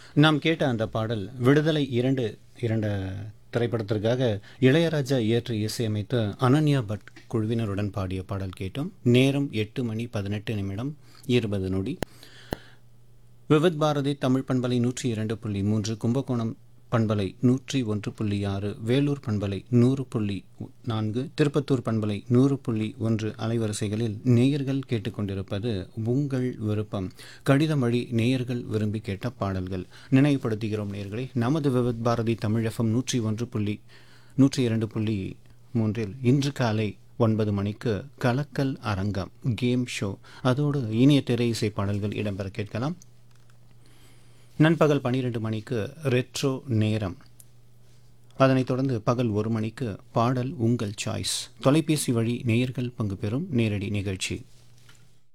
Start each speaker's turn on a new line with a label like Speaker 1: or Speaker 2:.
Speaker 1: நாம் கேட்ட அந்த பாடல் விடுதலை இரண்டு இரண்டு திரைப்படத்திற்காக இளையராஜா இயற்றி இசையமைத்த அனன்யா பட் குழுவினருடன் பாடிய பாடல் கேட்டோம் நேரம் எட்டு மணி பதினெட்டு நிமிடம் இருபது நொடி விவித் பாரதி தமிழ் பண்பலை நூற்றி இரண்டு புள்ளி மூன்று கும்பகோணம் பண்பலை நூற்றி ஒன்று புள்ளி ஆறு வேலூர் பண்பலை நூறு புள்ளி நான்கு திருப்பத்தூர் பண்பலை நூறு புள்ளி ஒன்று அலைவரிசைகளில் நேயர்கள் கேட்டுக்கொண்டிருப்பது உங்கள் விருப்பம் கடிதம் வழி நேயர்கள் விரும்பி கேட்ட பாடல்கள் நினைவுபடுத்துகிறோம் நேயர்களே நமது விவித் பாரதி தமிழ் எஃப்எம் நூற்றி ஒன்று புள்ளி நூற்றி இரண்டு புள்ளி மூன்றில் இன்று காலை ஒன்பது மணிக்கு கலக்கல் அரங்கம் கேம் ஷோ அதோடு இனிய திரை இசை பாடல்கள் இடம்பெற கேட்கலாம் நண்பகல் பன்னிரெண்டு மணிக்கு ரெட்ரோ நேரம் அதனைத் தொடர்ந்து பகல் ஒரு மணிக்கு பாடல் உங்கள் சாய்ஸ் தொலைபேசி வழி நேயர்கள் பங்கு பெறும் நேரடி நிகழ்ச்சி